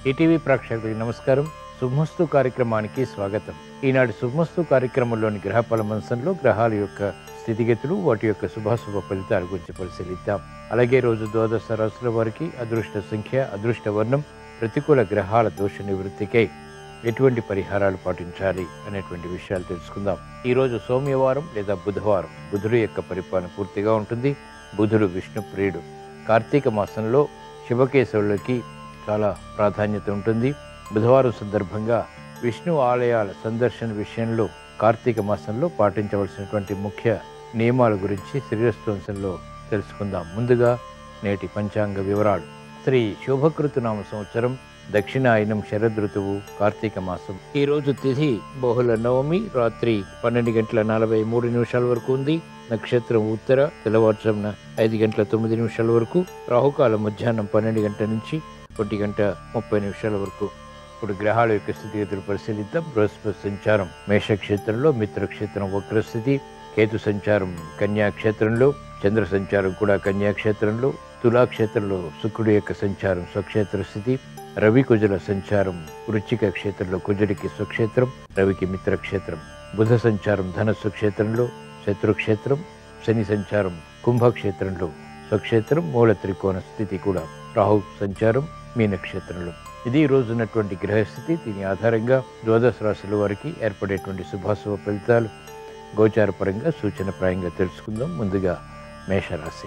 ETV ప్రేక్షకులకు నమస్కారం శుభమస్తు కార్యక్రమానికి స్వాగతం ఈనాటి శుభమస్తు కార్యక్రమంలోని గ్రహ పలమంశంలో గ్రహాల యొక్క స్థితిగతులు వాటి యొక్క శుభాశుభ ఫలితాల గురించి పరిశీలిద్దాం అలాగే రోజు ద్వాదశ రాశుల వారికి అదృష్ట సంఖ్య అదృష్ట వర్ణం ప్రతికూల గ్రహాల దోష నివృత్తికై ఎటువంటి పరిహారాలు పాటించాలి అనేటువంటి విషయాలు తెలుసుకుందాం ఈ రోజు సోమవారం లేదా బుధవారం బుధుడు యొక్క పరిపాలన పూర్తిగా ఉంటుంది బుధుడు విష్ణు ప్రియుడు కార్తీక మాసంలో శివకేశవులకి చాలా ప్రాధాన్యత ఉంటుంది బుధవారం సందర్భంగా విష్ణు ఆలయాల సందర్శన విషయంలో కార్తీక మాసంలో పాటించవలసినటువంటి ముఖ్య నియమాల గురించి శ్రీరస్తవంశంలో తెలుసుకుందాం ముందుగా నేటి పంచాంగ వివరాలు శ్రీ శోభకృతునామ సంవత్సరం దక్షిణాయనం శరదృతువు కార్తీక మాసం ఈ రోజు తిథి బహుళ నవమి రాత్రి పన్నెండు గంటల నలభై మూడు నిమిషాల వరకు ఉంది నక్షత్రం ఉత్తర తెల్లవారుజామున ఐదు గంటల తొమ్మిది నిమిషాల వరకు రాహుకాలం మధ్యాహ్నం పన్నెండు గంటల నుంచి ఒంటి గంట ముప్పై నిమిషాల వరకు ఇప్పుడు గ్రహాల యొక్క స్థితిగతులు పరిశీలిద్దాం బృహస్పతి సంచారం మేషక్షేత్రంలో మిత్రక్షేత్రం వక్రస్థితి కేతు సంచారం కన్యాక్షేత్రంలో చంద్ర సంచారం కూడా కన్యాక్షేత్రంలో తులాక్షేత్రంలో శుక్రుడి యొక్క సంచారం స్వక్షేత్ర స్థితి రవి కుజుల సంచారం వృచ్చిక క్షేత్రంలో కుజుడికి స్వక్షేత్రం రవికి మిత్రక్షేత్రం బుధ సంచారం ధనస్సు క్షేత్రంలో శత్రుక్షేత్రం శని సంచారం కుంభక్షేత్రంలో స్వక్షేత్రం మూల త్రికోణ స్థితి కూడా రాహు సంచారం మీనక్షేత్రంలో ఇది ఈ రోజు ఉన్నటువంటి గ్రహస్థితి దీని ఆధారంగా ద్వాదశ రాశుల వారికి ఏర్పడేటువంటి శుభాశుభ ఫలితాలు గోచారపరంగా సూచనప్రాయంగా తెలుసుకుందాం ముందుగా మేషరాశి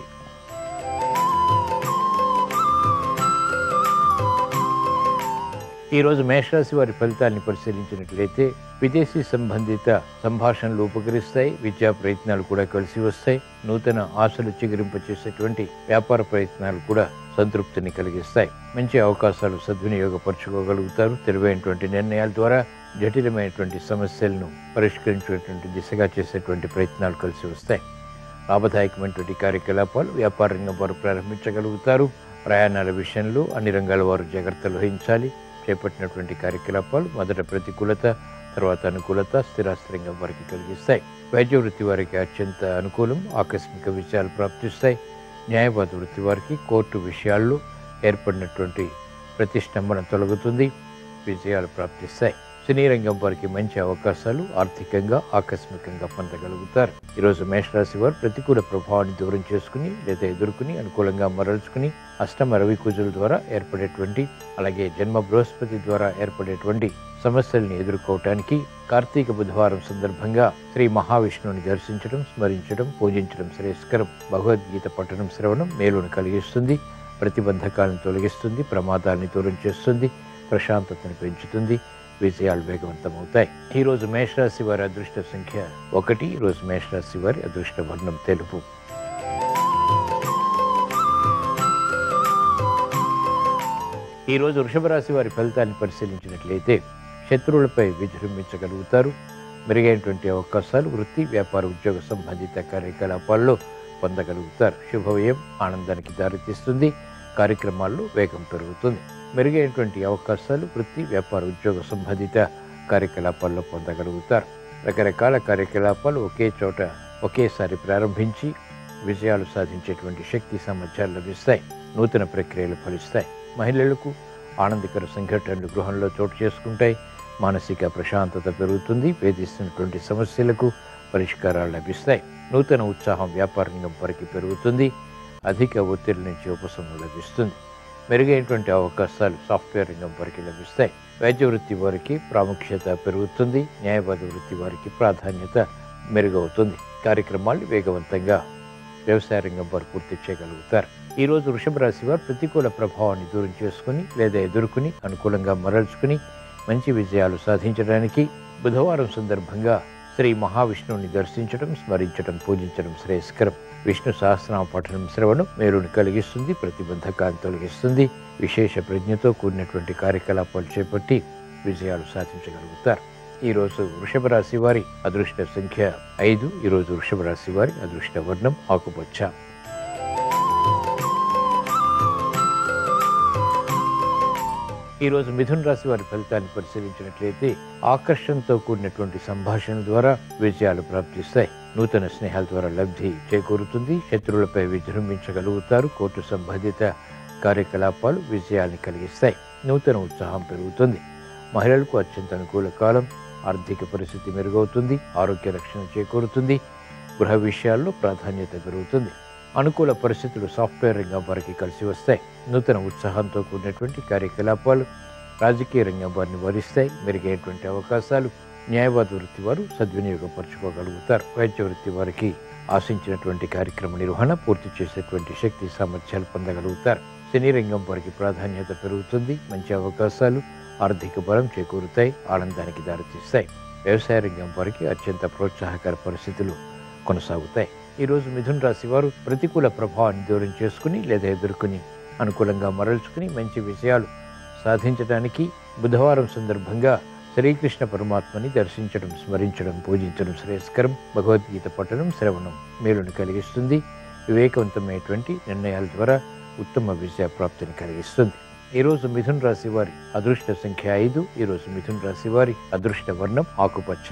ఈరోజు మేషరాశి వారి ఫలితాన్ని పరిశీలించినట్లయితే విదేశీ సంబంధిత సంభాషణలు ఉపకరిస్తాయి విద్యా ప్రయత్నాలు కూడా కలిసి వస్తాయి నూతన ఆశలు చిగురింపచేసేటువంటి వ్యాపార ప్రయత్నాలు కూడా సంతృప్తిని కలిగిస్తాయి మంచి అవకాశాలు సద్వినియోగపరచుకోగలుగుతారు తెలివైనటువంటి నిర్ణయాల ద్వారా జటిలమైనటువంటి సమస్యలను పరిష్కరించేటువంటి దిశగా చేసేటువంటి ప్రయత్నాలు కలిసి వస్తాయి లాభదాయకమైనటువంటి కార్యకలాపాలు వ్యాపార రంగం వారు ప్రారంభించగలుగుతారు ప్రయాణాల విషయంలో అన్ని రంగాల వారు జాగ్రత్తలు వహించాలి చేపట్టినటువంటి కార్యకలాపాలు మొదట ప్రతికూలత తర్వాత అనుకూలత స్థిరాస్తి రంగం వారికి కలిగిస్తాయి వైద్య వృత్తి వారికి అత్యంత అనుకూలం ఆకస్మిక విషయాలు ప్రాప్తిస్తాయి న్యాయవాద వృత్తి వారికి కోర్టు విషయాల్లో ఏర్పడినటువంటి ప్రతిష్టంభన తొలగుతుంది విజయాలు ప్రాప్తిస్తాయి సినీ రంగం వారికి మంచి అవకాశాలు ఆర్థికంగా ఆకస్మికంగా పొందగలుగుతారు ఈరోజు మేషరాశి వారు ప్రతికూల ప్రభావాన్ని దూరం చేసుకుని లేదా ఎదుర్కొని అనుకూలంగా మరల్చుకుని అష్టమ రవి కుజుల ద్వారా ఏర్పడేటువంటి అలాగే జన్మ బృహస్పతి ద్వారా ఏర్పడేటువంటి సమస్యల్ని ఎదుర్కోవటానికి కార్తీక బుధవారం సందర్భంగా శ్రీ మహావిష్ణువుని దర్శించడం స్మరించడం పూజించడం శ్రేయస్కరం భగవద్గీత పఠనం శ్రవణం మేలును కలిగిస్తుంది ప్రతిబంధకాలను తొలగిస్తుంది ప్రమాదాన్ని దూరం చేస్తుంది ప్రశాంతతను పెంచుతుంది విజయాలు వేగవంతమవుతాయి ఈ రోజు మేషరాశి వారి అదృష్ట సంఖ్య ఒకటి ఈ రోజు మేషరాశి వారి అదృష్ట వర్ణం తెలుపు ఈ రోజు వృషభ రాశి వారి ఫలితాన్ని పరిశీలించినట్లయితే శత్రువులపై విజృంభించగలుగుతారు మెరుగైనటువంటి అవకాశాలు వృత్తి వ్యాపార ఉద్యోగ సంబంధిత కార్యకలాపాల్లో పొందగలుగుతారు శుభవ్యయం ఆనందానికి దారితీస్తుంది కార్యక్రమాల్లో వేగం పెరుగుతుంది మెరుగైనటువంటి అవకాశాలు వృత్తి వ్యాపార ఉద్యోగ సంబంధిత కార్యకలాపాల్లో పొందగలుగుతారు రకరకాల కార్యకలాపాలు ఒకే చోట ఒకేసారి ప్రారంభించి విజయాలు సాధించేటువంటి శక్తి సామర్థ్యాలు లభిస్తాయి నూతన ప్రక్రియలు ఫలిస్తాయి మహిళలకు ఆనందకర సంఘటనలు గృహంలో చోటు చేసుకుంటాయి మానసిక ప్రశాంతత పెరుగుతుంది వేధిస్తున్నటువంటి సమస్యలకు పరిష్కారాలు లభిస్తాయి నూతన ఉత్సాహం వ్యాపార రంగం వరకు పెరుగుతుంది అధిక ఒత్తిడి నుంచి ఉపశమనం లభిస్తుంది మెరుగైనటువంటి అవకాశాలు సాఫ్ట్వేర్ రంగం వారికి లభిస్తాయి వైద్య వృత్తి వారికి ప్రాముఖ్యత పెరుగుతుంది న్యాయవాద వృత్తి వారికి ప్రాధాన్యత మెరుగవుతుంది కార్యక్రమాలు వేగవంతంగా వ్యవసాయ రంగం వారు పూర్తి చేయగలుగుతారు ఈ రోజు వృషభ రాశి వారు ప్రతికూల ప్రభావాన్ని దూరం చేసుకుని లేదా ఎదుర్కొని అనుకూలంగా మరల్చుకుని మంచి విజయాలు సాధించడానికి బుధవారం సందర్భంగా శ్రీ మహావిష్ణువుని దర్శించడం స్మరించడం పూజించడం శ్రేయస్కరం విష్ణు సహస్రనామ పఠనం శ్రవణం మేలుని కలిగిస్తుంది ప్రతిబంధకాన్ని తొలగిస్తుంది విశేష ప్రజ్ఞతో కూడినటువంటి కార్యకలాపాలు చేపట్టి విజయాలు సాధించగలుగుతారు ఈ రోజు వృషభ రాశి వారి అదృష్ట సంఖ్య ఐదు ఈ రోజు వృషభ రాశి వారి అదృష్ట వర్ణం ఆకుపచ్చ ఈ రోజు మిథున రాశి వారి ఫలితాన్ని పరిశీలించినట్లయితే ఆకర్షణతో కూడినటువంటి సంభాషణ ద్వారా విజయాలు ప్రాప్తిస్తాయి నూతన స్నేహాల ద్వారా లబ్ధి చేకూరుతుంది శత్రువులపై విజృంభించగలుగుతారు కోర్టు సంబంధిత కార్యకలాపాలు విజయాన్ని కలిగిస్తాయి నూతన ఉత్సాహం పెరుగుతుంది మహిళలకు అత్యంత అనుకూల కాలం ఆర్థిక పరిస్థితి మెరుగవుతుంది ఆరోగ్య రక్షణ చేకూరుతుంది గృహ విషయాల్లో ప్రాధాన్యత పెరుగుతుంది అనుకూల పరిస్థితులు సాఫ్ట్వేర్ రంగం వారికి కలిసి వస్తాయి నూతన ఉత్సాహంతో కూడినటువంటి కార్యకలాపాలు రాజకీయ రంగం వారిని వరిస్తాయి మెరుగైనటువంటి అవకాశాలు న్యాయవాద వృత్తి వారు సద్వినియోగపరచుకోగలుగుతారు వైద్య వృత్తి వారికి ఆశించినటువంటి కార్యక్రమ నిర్వహణ పూర్తి చేసేటువంటి శక్తి సామర్థ్యాలు పొందగలుగుతారు సినీ రంగం వారికి ప్రాధాన్యత పెరుగుతుంది మంచి అవకాశాలు ఆర్థిక బలం చేకూరుతాయి ఆనందానికి దారితీస్తాయి వ్యవసాయ రంగం వారికి అత్యంత ప్రోత్సాహకర పరిస్థితులు కొనసాగుతాయి ఈరోజు మిథున్ రాశి వారు ప్రతికూల ప్రభావాన్ని దూరం చేసుకుని లేదా ఎదుర్కొని అనుకూలంగా మరల్చుకుని మంచి విషయాలు సాధించడానికి బుధవారం సందర్భంగా శ్రీకృష్ణ పరమాత్మని దర్శించడం స్మరించడం పూజించడం శ్రేయస్కరం భగవద్గీత పఠనం శ్రవణం మేలును కలిగిస్తుంది వివేకవంతమైనటువంటి నిర్ణయాల ద్వారా ఉత్తమ విజయ ప్రాప్తిని కలిగిస్తుంది ఈరోజు మిథున్ రాశి వారి అదృష్ట సంఖ్య ఐదు ఈరోజు మిథున్ రాశి వారి అదృష్ట వర్ణం ఆకుపచ్చ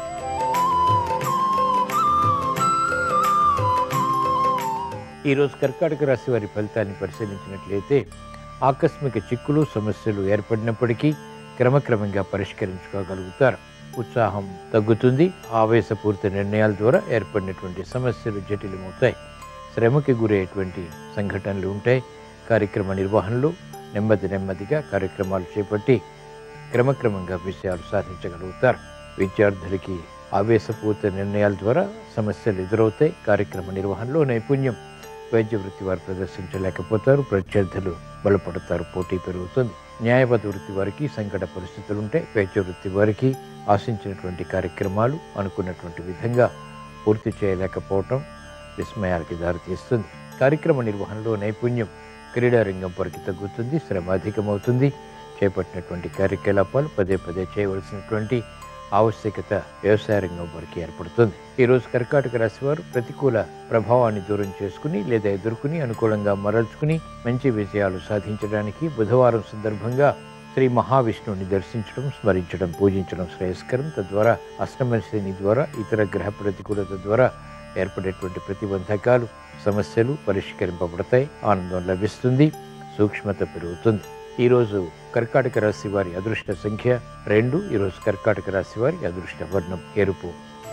ఈరోజు కర్కాటక రాశి వారి ఫలితాన్ని పరిశీలించినట్లయితే ఆకస్మిక చిక్కులు సమస్యలు ఏర్పడినప్పటికీ క్రమక్రమంగా పరిష్కరించుకోగలుగుతారు ఉత్సాహం తగ్గుతుంది ఆవేశపూరిత నిర్ణయాల ద్వారా ఏర్పడినటువంటి సమస్యలు జటిలమవుతాయి శ్రమకి గురయ్యేటువంటి సంఘటనలు ఉంటాయి కార్యక్రమ నిర్వహణలో నెమ్మది నెమ్మదిగా కార్యక్రమాలు చేపట్టి క్రమక్రమంగా విషయాలు సాధించగలుగుతారు విద్యార్థులకి ఆవేశపూరిత నిర్ణయాల ద్వారా సమస్యలు ఎదురవుతాయి కార్యక్రమ నిర్వహణలో నైపుణ్యం వైద్య వృత్తి వారు ప్రదర్శించలేకపోతారు ప్రత్యర్థులు బలపడతారు పోటీ పెరుగుతుంది న్యాయవాద వృత్తి వారికి సంకట పరిస్థితులు ఉంటాయి వైద్య వృత్తి వారికి ఆశించినటువంటి కార్యక్రమాలు అనుకున్నటువంటి విధంగా పూర్తి చేయలేకపోవటం విస్మయాలకి దారితీస్తుంది కార్యక్రమ నిర్వహణలో నైపుణ్యం క్రీడా రంగం వరకు తగ్గుతుంది శ్రమ అధికమవుతుంది చేపట్టినటువంటి కార్యకలాపాలు పదే పదే చేయవలసినటువంటి ఆవశ్యకత వ్యవసాయ రంగం వరకు ఏర్పడుతుంది ఈరోజు కర్కాటక రాశి వారు ప్రతికూల ప్రభావాన్ని దూరం చేసుకుని లేదా ఎదుర్కొని అనుకూలంగా మరల్చుకుని మంచి విజయాలు సాధించడానికి బుధవారం సందర్భంగా శ్రీ మహావిష్ణువుని దర్శించడం స్మరించడం పూజించడం శ్రేయస్కరం తద్వారా అష్టమ శని ద్వారా ఇతర గ్రహ ప్రతికూలత ద్వారా ఏర్పడేటువంటి ప్రతిబంధకాలు సమస్యలు పరిష్కరింపబడతాయి ఆనందం లభిస్తుంది సూక్ష్మత పెరుగుతుంది ఈరోజు కర్కాటక రాశి వారి అదృష్ట సంఖ్య రెండు ఈరోజు కర్కాటక రాశి వారి అదృష్ట వర్ణం ఎరుపు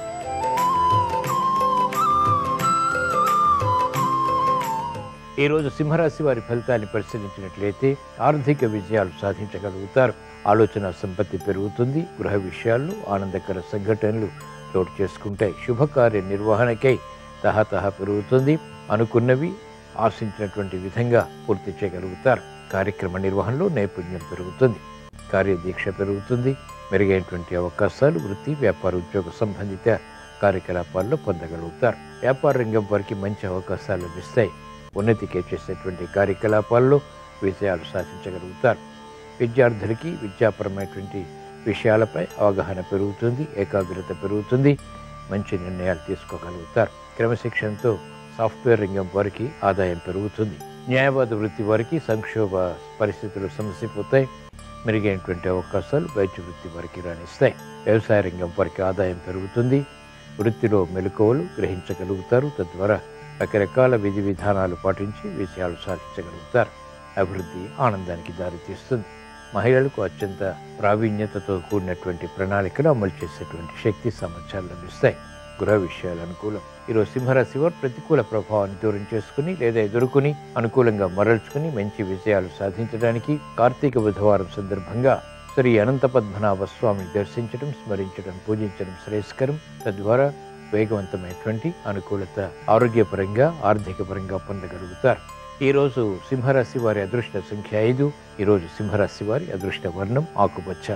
ఈరోజు సింహరాశి వారి ఫలితాన్ని పరిశీలించినట్లయితే ఆర్థిక విజయాలు సాధించగలుగుతారు ఆలోచన సంపత్తి పెరుగుతుంది గృహ విషయాల్లో ఆనందకర సంఘటనలు చోటు చేసుకుంటాయి శుభకార్య నిర్వహణకై తహతహ పెరుగుతుంది అనుకున్నవి ఆశించినటువంటి విధంగా పూర్తి చేయగలుగుతారు కార్యక్రమ నిర్వహణలో నైపుణ్యం పెరుగుతుంది కార్యదీక్ష పెరుగుతుంది మెరుగైనటువంటి అవకాశాలు వృత్తి వ్యాపార ఉద్యోగ సంబంధిత కార్యకలాపాల్లో పొందగలుగుతారు వ్యాపార రంగం వారికి మంచి అవకాశాలు లభిస్తాయి ఉన్నతికే చేసేటువంటి కార్యకలాపాల్లో విజయాలు సాధించగలుగుతారు విద్యార్థులకి విద్యాపరమైనటువంటి విషయాలపై అవగాహన పెరుగుతుంది ఏకాగ్రత పెరుగుతుంది మంచి నిర్ణయాలు తీసుకోగలుగుతారు క్రమశిక్షణతో సాఫ్ట్వేర్ రంగం వారికి ఆదాయం పెరుగుతుంది న్యాయవాద వృత్తి వారికి సంక్షోభ పరిస్థితులు సమసిపోతాయి మెరుగైనటువంటి అవకాశాలు వైద్య వృత్తి వారికి రాణిస్తాయి వ్యవసాయ రంగం వారికి ఆదాయం పెరుగుతుంది వృత్తిలో మెలకువలు గ్రహించగలుగుతారు తద్వారా రకరకాల విధి విధానాలు పాటించి విజయాలు సాధించగలుగుతారు అభివృద్ధి ఆనందానికి దారితీస్తుంది మహిళలకు అత్యంత ప్రావీణ్యతతో కూడినటువంటి ప్రణాళికలు అమలు చేసేటువంటి శక్తి సామర్థ్యాలు లభిస్తాయి గృహ విషయాలు అనుకూలం ఈరోజు సింహరాశి వారు ప్రతికూల ప్రభావాన్ని దూరం చేసుకుని లేదా ఎదుర్కొని అనుకూలంగా మరల్చుకుని మంచి విజయాలు సాధించడానికి కార్తీక బుధవారం సందర్భంగా శ్రీ అనంత పద్మనాభ స్వామిని దర్శించడం స్మరించడం పూజించడం శ్రేయస్కరం తద్వారా వేగవంతమైనటువంటి అనుకూలత ఆరోగ్యపరంగా ఆర్థిక పరంగా పొందగలుగుతారు ఈరోజు సింహరాశి వారి అదృష్ట సంఖ్య ఐదు ఈరోజు సింహరాశి వారి అదృష్ట వర్ణం ఆకుపచ్చ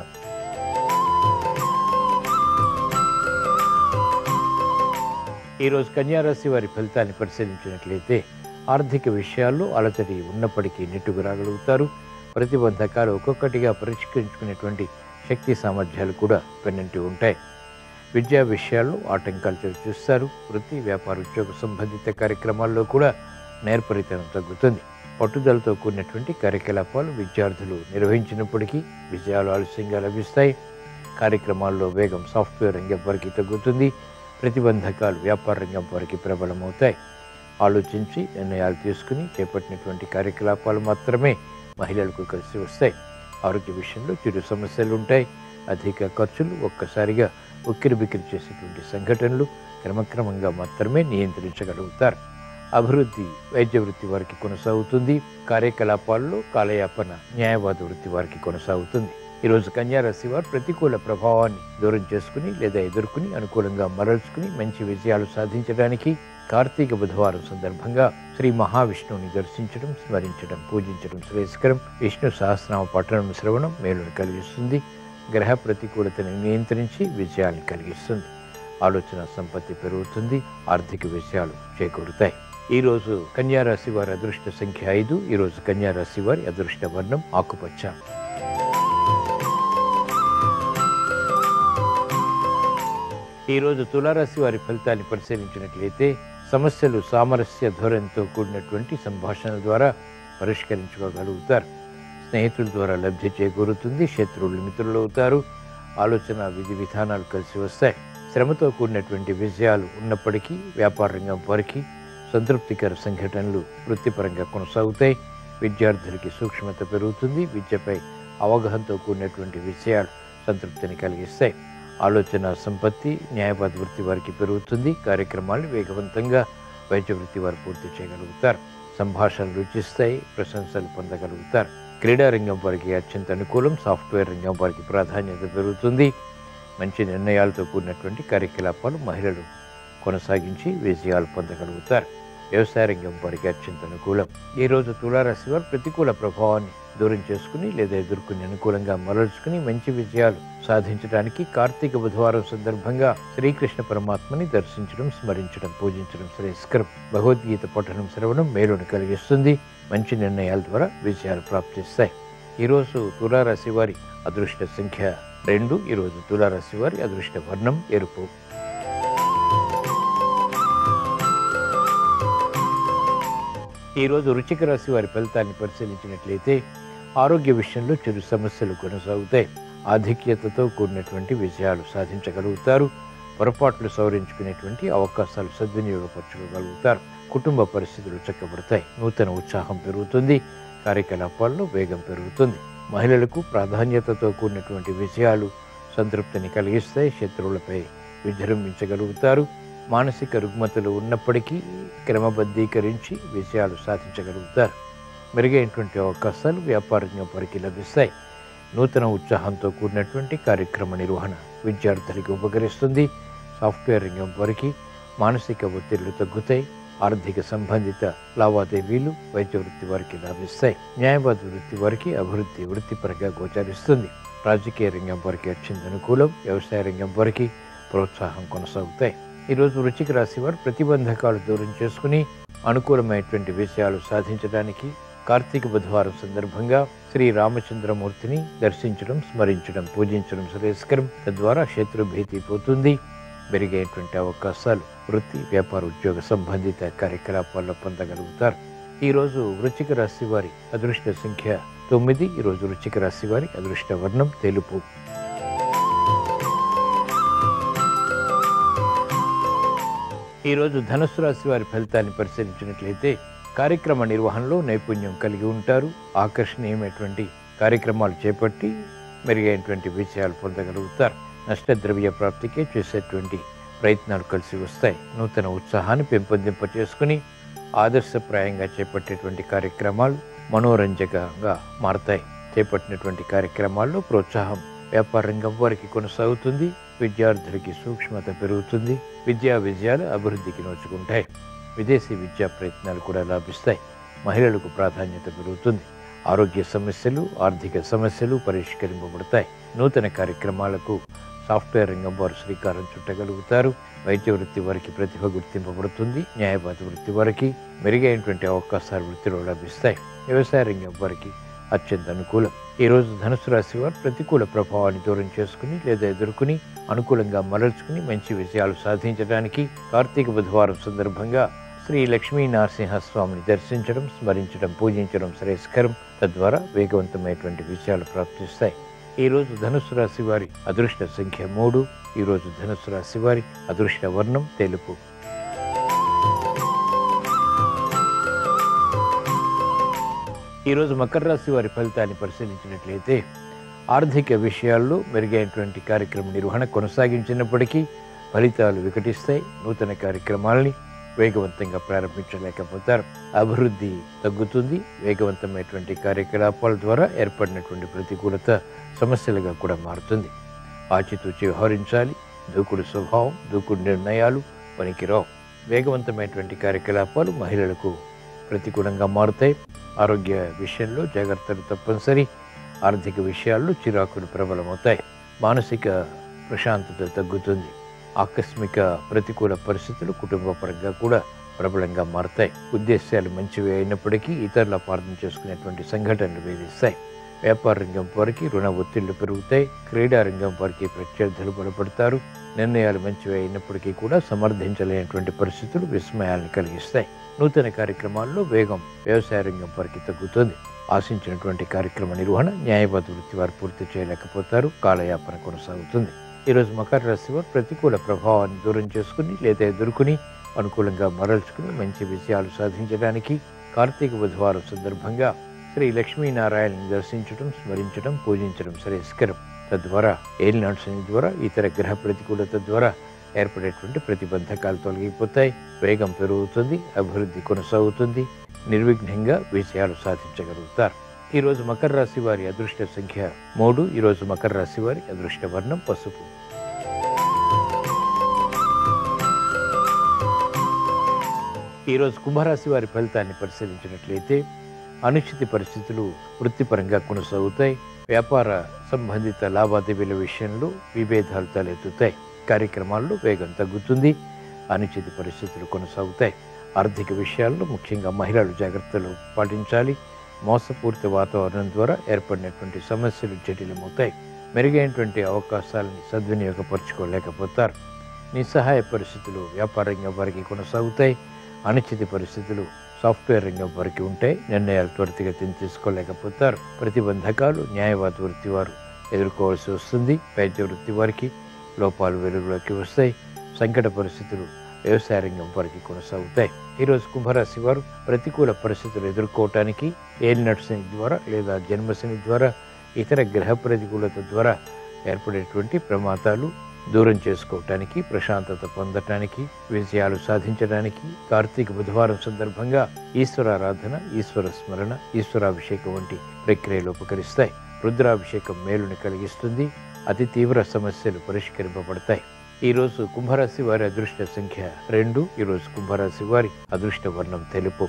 ఈరోజు కన్యారాశి వారి ఫలితాన్ని పరిశీలించినట్లయితే ఆర్థిక విషయాల్లో అలచడి ఉన్నప్పటికీ నెట్టుకు రాగలుగుతారు ప్రతిబంధకాలు ఒక్కొక్కటిగా పరిష్కరించుకునేటువంటి శక్తి సామర్థ్యాలు కూడా పెన్నంటి ఉంటాయి విద్యా విషయాల్లో ఆటంకాలు చవి చూస్తారు వృత్తి వ్యాపార ఉద్యోగ సంబంధిత కార్యక్రమాల్లో కూడా నేర్పరితనం తగ్గుతుంది పట్టుదలతో కూడినటువంటి కార్యకలాపాలు విద్యార్థులు నిర్వహించినప్పటికీ విజయాలు ఆలస్యంగా లభిస్తాయి కార్యక్రమాల్లో వేగం సాఫ్ట్వేర్ రంగం వరకు తగ్గుతుంది ప్రతిబంధకాలు వ్యాపార రంగం వరకు ప్రబలమవుతాయి ఆలోచించి నిర్ణయాలు తీసుకుని చేపట్టినటువంటి కార్యకలాపాలు మాత్రమే మహిళలకు కలిసి వస్తాయి ఆరోగ్య విషయంలో చిరు సమస్యలు ఉంటాయి అధిక ఖర్చులు ఒక్కసారిగా ఉక్కిరి బిక్కిరి చేసేటువంటి సంఘటనలు క్రమక్రమంగా మాత్రమే నియంత్రించగలుగుతారు అభివృద్ధి వైద్య వృత్తి వారికి కొనసాగుతుంది కార్యకలాపాల్లో కాలయాపన న్యాయవాద వృత్తి వారికి కొనసాగుతుంది ఈరోజు కన్యారాశి వారు ప్రతికూల ప్రభావాన్ని దూరం చేసుకుని లేదా ఎదుర్కొని అనుకూలంగా మరల్చుకుని మంచి విజయాలు సాధించడానికి కార్తీక బుధవారం సందర్భంగా శ్రీ మహావిష్ణువుని దర్శించడం స్మరించడం పూజించడం శ్రేయస్కరం విష్ణు సహస్రనామ పఠనం శ్రవణం మేలును కలిగిస్తుంది గ్రహ ప్రతికూలతను నియంత్రించి విజయాన్ని కలిగిస్తుంది ఆలోచన సంపత్తి పెరుగుతుంది ఆర్థిక విషయాలు చేకూరుతాయి ఈ రోజు కన్యా రాశి వారి అదృష్ట సంఖ్య ఐదు ఈ రోజు కన్యా రాశి వారి అదృష్ట వర్ణం ఆకుపచ్చ ఈ రోజు తులారాశి వారి ఫలితాన్ని పరిశీలించినట్లయితే సమస్యలు సామరస్య ధోరణితో కూడినటువంటి సంభాషణ ద్వారా పరిష్కరించుకోగలుగుతారు స్నేహితుల ద్వారా లబ్ధి చేకూరుతుంది శత్రువులు మిత్రులు అవుతారు ఆలోచన విధి విధానాలు కలిసి వస్తాయి శ్రమతో కూడినటువంటి విజయాలు ఉన్నప్పటికీ వ్యాపార రంగం వారికి సంతృప్తికర సంఘటనలు వృత్తిపరంగా కొనసాగుతాయి విద్యార్థులకి సూక్ష్మత పెరుగుతుంది విద్యపై అవగాహనతో కూడినటువంటి విషయాలు సంతృప్తిని కలిగిస్తాయి ఆలోచన సంపత్తి న్యాయవాద వృత్తి వారికి పెరుగుతుంది కార్యక్రమాలు వేగవంతంగా వైద్య వృత్తి వారు పూర్తి చేయగలుగుతారు సంభాషణలు రుచిస్తాయి ప్రశంసలు పొందగలుగుతారు క్రీడా రంగం వారికి అత్యంత అనుకూలం సాఫ్ట్వేర్ రంగం వారికి ప్రాధాన్యత పెరుగుతుంది మంచి నిర్ణయాలతో కూడినటువంటి కార్యకలాపాలు మహిళలు కొనసాగించి విజయాలు పొందగలుగుతారు వ్యవసాయ రంగం వారికి అత్యంత అనుకూలం ఈ రోజు తులారాశి వారు ప్రతికూల ప్రభావాన్ని దూరం చేసుకుని లేదా ఎదుర్కొని అనుకూలంగా మరల్చుకుని మంచి విజయాలు సాధించడానికి కార్తీక బుధవారం సందర్భంగా శ్రీకృష్ణ పరమాత్మని దర్శించడం స్మరించడం పూజించడం శ్రేయస్కరం భగవద్గీత పఠనం శ్రవణం మేలును కలిగిస్తుంది మంచి నిర్ణయాల ద్వారా విజయాలు ప్రాప్తిస్తాయి ఈరోజు తులారాశి వారి అదృష్ట సంఖ్య రెండు ఈరోజు తులారాశి వారి అదృష్ట వర్ణం ఎరుపు ఈరోజు రుచిక రాశి వారి ఫలితాన్ని పరిశీలించినట్లయితే ఆరోగ్య విషయంలో చిరు సమస్యలు కొనసాగుతాయి ఆధిక్యతతో కూడినటువంటి విజయాలు సాధించగలుగుతారు పొరపాట్లు సవరించుకునేటువంటి అవకాశాలు సద్వినియోగపరచుకోగలుగుతారు కుటుంబ పరిస్థితులు చక్కబడతాయి నూతన ఉత్సాహం పెరుగుతుంది కార్యకలాపాల్లో వేగం పెరుగుతుంది మహిళలకు ప్రాధాన్యతతో కూడినటువంటి విజయాలు సంతృప్తిని కలిగిస్తాయి శత్రువులపై విజృంభించగలుగుతారు మానసిక రుగ్మతలు ఉన్నప్పటికీ క్రమబద్ధీకరించి విజయాలు సాధించగలుగుతారు మెరుగైనటువంటి అవకాశాలు వ్యాపార రంగం వారికి లభిస్తాయి నూతన ఉత్సాహంతో కూడినటువంటి కార్యక్రమ నిర్వహణ విద్యార్థులకు ఉపకరిస్తుంది సాఫ్ట్వేర్ రంగం వారికి మానసిక ఒత్తిళ్లు తగ్గుతాయి ఆర్థిక సంబంధిత లావాదేవీలు వైద్య వృత్తి వారికి లాభిస్తాయి న్యాయవాద వృత్తి వారికి అభివృద్ధి వృత్తిపరంగా గోచరిస్తుంది రాజకీయ రంగం వారికి అత్యంత అనుకూలం వ్యవసాయ రంగం వారికి ప్రోత్సాహం కొనసాగుతాయి ఈరోజు వృచ్చిక రాశి వారు ప్రతిబంధకాలు దూరం చేసుకుని అనుకూలమైనటువంటి విషయాలు సాధించడానికి కార్తీక బుధవారం సందర్భంగా శ్రీ రామచంద్రమూర్తిని దర్శించడం స్మరించడం పూజించడం శ్రేయస్కరం తద్వారా శత్రు భీతి పోతుంది మెరుగైనటువంటి అవకాశాలు వృత్తి వ్యాపార ఉద్యోగ సంబంధిత కార్యకలాపాల్లో పొందగలుగుతారు ఈరోజు వృచ్చిక రాశి వారి అదృష్ట సంఖ్య తొమ్మిది ఈరోజు వృచ్చిక రాశి వారి అదృష్ట వర్ణం తెలుపు ఈరోజు ధనుసు రాశి వారి ఫలితాన్ని పరిశీలించినట్లయితే కార్యక్రమ నిర్వహణలో నైపుణ్యం కలిగి ఉంటారు ఆకర్షణీయమైనటువంటి కార్యక్రమాలు చేపట్టి మెరుగైనటువంటి విజయాలు పొందగలుగుతారు నష్టద్రవ్య ప్రాప్తికే చేసేటువంటి ప్రయత్నాలు కలిసి వస్తాయి నూతన ఉత్సాహాన్ని పెంపొందింప చేసుకుని ఆదర్శప్రాయంగా చేపట్టేటువంటి కార్యక్రమాలు మనోరంజకంగా మారతాయి చేపట్టినటువంటి కార్యక్రమాల్లో ప్రోత్సాహం వ్యాపార రంగం వారికి కొనసాగుతుంది విద్యార్థులకి సూక్ష్మత పెరుగుతుంది విద్యా విజయాలు అభివృద్ధికి నోచుకుంటాయి విదేశీ విద్యా ప్రయత్నాలు కూడా లాభిస్తాయి మహిళలకు ప్రాధాన్యత పెరుగుతుంది ఆరోగ్య సమస్యలు ఆర్థిక సమస్యలు పరిష్కరింపబడతాయి నూతన కార్యక్రమాలకు సాఫ్ట్వేర్ రంగం వారు శ్రీకారం చుట్టగలుగుతారు వైద్య వృత్తి వారికి ప్రతిభ గుర్తింపబడుతుంది న్యాయవాద వృత్తి వారికి మెరుగైనటువంటి అవకాశాలు వృత్తిలో లభిస్తాయి వ్యవసాయ రంగం వారికి అత్యంత అనుకూలం ఈ రోజు ధనుసు రాశి వారు ప్రతికూల ప్రభావాన్ని దూరం చేసుకుని లేదా ఎదుర్కొని అనుకూలంగా మరల్చుకుని మంచి విజయాలు సాధించడానికి కార్తీక బుధవారం సందర్భంగా శ్రీ లక్ష్మీ నరసింహస్వామిని దర్శించడం స్మరించడం పూజించడం శ్రేయస్కరం తద్వారా వేగవంతమైనటువంటి విజయాలు ప్రాప్తిస్తాయి ఈ రోజు ధనుసు రాశి వారి అదృష్ట సంఖ్య మూడు ఈ రోజు ధనుసు రాశి వారి అదృష్ట వర్ణం తెలుపు ఈరోజు మకర రాశి వారి ఫలితాన్ని పరిశీలించినట్లయితే ఆర్థిక విషయాల్లో మెరుగైనటువంటి కార్యక్రమ నిర్వహణ కొనసాగించినప్పటికీ ఫలితాలు వికటిస్తాయి నూతన కార్యక్రమాల్ని వేగవంతంగా ప్రారంభించలేకపోతారు అభివృద్ధి తగ్గుతుంది వేగవంతమైనటువంటి కార్యకలాపాల ద్వారా ఏర్పడినటువంటి ప్రతికూలత సమస్యలుగా కూడా మారుతుంది ఆచితూచి వ్యవహరించాలి దూకుడు స్వభావం దూకుడు నిర్ణయాలు పనికిరావు వేగవంతమైనటువంటి కార్యకలాపాలు మహిళలకు ప్రతికూలంగా మారుతాయి ఆరోగ్య విషయంలో జాగ్రత్తలు తప్పనిసరి ఆర్థిక విషయాల్లో చిరాకులు ప్రబలమవుతాయి మానసిక ప్రశాంతత తగ్గుతుంది ఆకస్మిక ప్రతికూల పరిస్థితులు కుటుంబ పరంగా కూడా ప్రబలంగా మారుతాయి ఉద్దేశాలు మంచివి అయినప్పటికీ ఇతరుల అపార్థం చేసుకునేటువంటి సంఘటనలు వేధిస్తాయి వ్యాపార రంగం వారికి రుణ ఒత్తిళ్లు పెరుగుతాయి క్రీడా రంగం వారికి ప్రత్యర్థులు బలపడతారు నిర్ణయాలు మంచివి అయినప్పటికీ కూడా సమర్థించలేనటువంటి పరిస్థితులు విస్మయాలను కలిగిస్తాయి నూతన కార్యక్రమాల్లో వేగం వ్యవసాయ రంగం వారికి తగ్గుతుంది ఆశించినటువంటి కార్యక్రమ నిర్వహణ న్యాయవాద వృత్తి వారు పూర్తి చేయలేకపోతారు కాలయాపన కొనసాగుతుంది ఈరోజు మకర రాశి వారు ప్రతికూల ప్రభావాన్ని దూరం చేసుకుని లేదా ఎదుర్కొని అనుకూలంగా మరల్చుకుని మంచి విజయాలు సాధించడానికి కార్తీక బుధవారం సందర్భంగా శ్రీ లక్ష్మీనారాయణని దర్శించడం స్మరించడం పూజించడం శ్రేయస్కరం తద్వారా ఏలినాడు శని ద్వారా ఇతర గ్రహ ప్రతికూలత ద్వారా ఏర్పడేటువంటి ప్రతిబంధకాలు తొలగిపోతాయి వేగం పెరుగుతుంది అభివృద్ధి కొనసాగుతుంది నిర్విఘ్నంగా విజయాలు సాధించగలుగుతారు ఈరోజు మకర రాశి వారి అదృష్ట సంఖ్య మూడు ఈరోజు మకర రాశి వారి అదృష్ట వర్ణం పసుపు ఈరోజు కుంభరాశి వారి ఫలితాన్ని పరిశీలించినట్లయితే అనిశ్చిత పరిస్థితులు వృత్తిపరంగా కొనసాగుతాయి వ్యాపార సంబంధిత లావాదేవీల విషయంలో విభేదాలు తలెత్తుతాయి కార్యక్రమాల్లో వేగం తగ్గుతుంది అనిశ్చిత పరిస్థితులు కొనసాగుతాయి ఆర్థిక విషయాల్లో ముఖ్యంగా మహిళలు జాగ్రత్తలు పాటించాలి మోసపూరిత వాతావరణం ద్వారా ఏర్పడినటువంటి సమస్యలు జటిలమవుతాయి మెరుగైనటువంటి అవకాశాలని సద్వినియోగపరచుకోలేకపోతారు నిస్సహాయ పరిస్థితులు వ్యాపార రంగం వారికి కొనసాగుతాయి అనిశ్చిత పరిస్థితులు సాఫ్ట్వేర్ రంగం వారికి ఉంటాయి నిర్ణయాలు త్వరితగతిని తీసుకోలేకపోతారు ప్రతిబంధకాలు న్యాయవాద వృత్తి వారు ఎదుర్కోవాల్సి వస్తుంది వైద్య వృత్తి వారికి లోపాలు వెలుగులోకి వస్తాయి సంకట పరిస్థితులు వ్యవసాయ రంగం వారికి కొనసాగుతాయి ఈరోజు కుంభరాశి వారు ప్రతికూల పరిస్థితులు ఎదుర్కోవటానికి ఏలినట్ శని ద్వారా లేదా జన్మశని ద్వారా ఇతర గ్రహ ప్రతికూలత ద్వారా ఏర్పడేటువంటి ప్రమాదాలు దూరం చేసుకోవటానికి ప్రశాంతత పొందటానికి విజయాలు సాధించడానికి కార్తీక బుధవారం సందర్భంగా ఈశ్వరారాధన ఈశ్వర స్మరణ ఈశ్వరాభిషేకం వంటి ప్రక్రియలు ఉపకరిస్తాయి రుద్రాభిషేకం మేలుని కలిగిస్తుంది అతి తీవ్ర సమస్యలు పరిష్కరింపబడతాయి ఈరోజు కుంభరాశి వారి అదృష్ట సంఖ్య రెండు ఈరోజు కుంభరాశి వారి అదృష్ట వర్ణం తెలుపు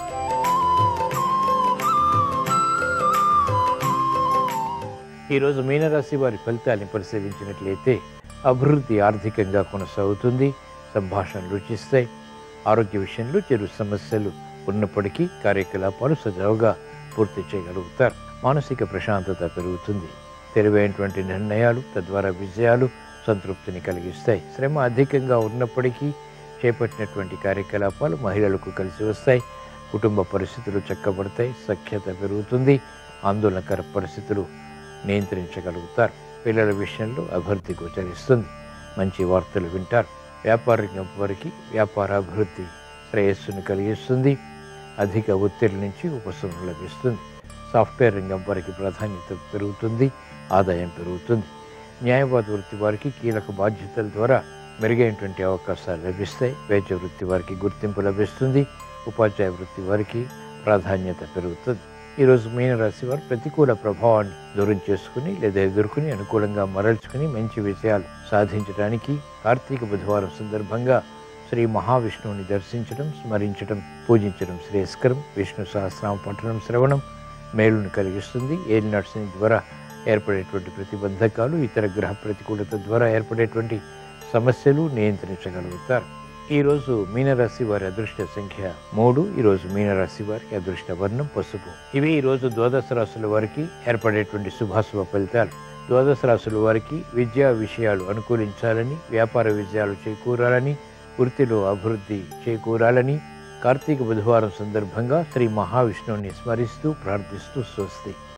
ఈరోజు మీనరాశి వారి ఫలితాన్ని పరిశీలించినట్లయితే అభివృద్ధి ఆర్థికంగా కొనసాగుతుంది సంభాషణలు రుచిస్తాయి ఆరోగ్య విషయంలో చెరు సమస్యలు ఉన్నప్పటికీ కార్యకలాపాలు సజావుగా పూర్తి చేయగలుగుతారు మానసిక ప్రశాంతత పెరుగుతుంది తెలివైనటువంటి నిర్ణయాలు తద్వారా విజయాలు సంతృప్తిని కలిగిస్తాయి శ్రమ అధికంగా ఉన్నప్పటికీ చేపట్టినటువంటి కార్యకలాపాలు మహిళలకు కలిసి వస్తాయి కుటుంబ పరిస్థితులు చక్కబడతాయి సఖ్యత పెరుగుతుంది ఆందోళనకర పరిస్థితులు నియంత్రించగలుగుతారు పిల్లల విషయంలో అభివృద్ధి గోచరిస్తుంది మంచి వార్తలు వింటారు వ్యాపార రంగం వారికి వ్యాపార అభివృద్ధి శ్రేయస్సును కలిగిస్తుంది అధిక ఒత్తిడి నుంచి ఉపశమనం లభిస్తుంది సాఫ్ట్వేర్ రంగం వారికి ప్రాధాన్యత పెరుగుతుంది ఆదాయం పెరుగుతుంది న్యాయవాద వృత్తి వారికి కీలక బాధ్యతల ద్వారా మెరుగైనటువంటి అవకాశాలు లభిస్తాయి వైద్య వృత్తి వారికి గుర్తింపు లభిస్తుంది ఉపాధ్యాయ వృత్తి వారికి ప్రాధాన్యత పెరుగుతుంది ఈరోజు మీనరాశి వారు ప్రతికూల ప్రభావాన్ని దూరం చేసుకుని లేదా ఎదుర్కొని అనుకూలంగా మరల్చుకుని మంచి విషయాలు సాధించడానికి కార్తీక బుధవారం సందర్భంగా శ్రీ మహావిష్ణువుని దర్శించడం స్మరించడం పూజించడం శ్రేయస్కరం విష్ణు సహస్రామ పఠనం శ్రవణం మేలును కలిగిస్తుంది ఏలినాడు శని ద్వారా ఏర్పడేటువంటి ప్రతిబంధకాలు ఇతర గ్రహ ప్రతికూలత ద్వారా ఏర్పడేటువంటి సమస్యలు నియంత్రించగలుగుతారు ఈరోజు మీనరాశి వారి అదృష్ట సంఖ్య మూడు ఈరోజు మీనరాశి వారి అదృష్ట వర్ణం పసుపు ఇవి ఈరోజు ద్వాదశ రాశుల వారికి ఏర్పడేటువంటి శుభాశుభ ఫలితాలు ద్వాదశ రాశుల వారికి విద్యా విషయాలు అనుకూలించాలని వ్యాపార విజయాలు చేకూరాలని వృత్తిలో అభివృద్ధి చేకూరాలని కార్తీక బుధవారం సందర్భంగా శ్రీ మహావిష్ణువుని స్మరిస్తూ ప్రార్థిస్తూ స్వస్తి